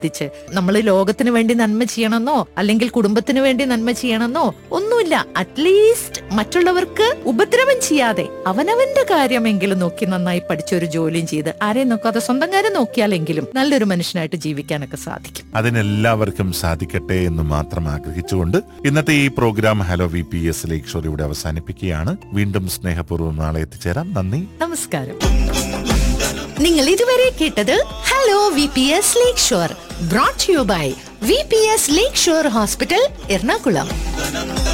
ച്ച് നമ്മൾ ലോകത്തിന് വേണ്ടി നന്മ ചെയ്യണമെന്നോ അല്ലെങ്കിൽ കുടുംബത്തിന് വേണ്ടി നന്മ ചെയ്യണമെന്നോ ഒന്നുമില്ല അറ്റ്ലീസ്റ്റ് മറ്റുള്ളവർക്ക് ഉപദ്രവം ചെയ്യാതെ അവനവന്റെ കാര്യമെങ്കിലും നോക്കി നന്നായി പഠിച്ച ഒരു ജോലിയും ചെയ്ത് ആരെയും നോക്കാതെ സ്വന്തം കാര്യം നോക്കിയാലെങ്കിലും നല്ലൊരു മനുഷ്യനായിട്ട് ജീവിക്കാനൊക്കെ സാധിക്കും അതിനെല്ലാവർക്കും സാധിക്കട്ടെ എന്ന് മാത്രം ആഗ്രഹിച്ചുകൊണ്ട് ഇന്നത്തെ ഈ programme hello V P S lakeshore ഇവിടെ അവസാനിപ്പിക്കുകയാണ് വീണ്ടും സ്നേഹപൂർവ്വം നാളെ എത്തിച്ചേരാം നന്ദി നമസ്കാരം നിങ്ങൾ ഇതുവരെ കേട്ടത് hello V P S lakeshore brought you by V P S lakeshore hospital Ernakulam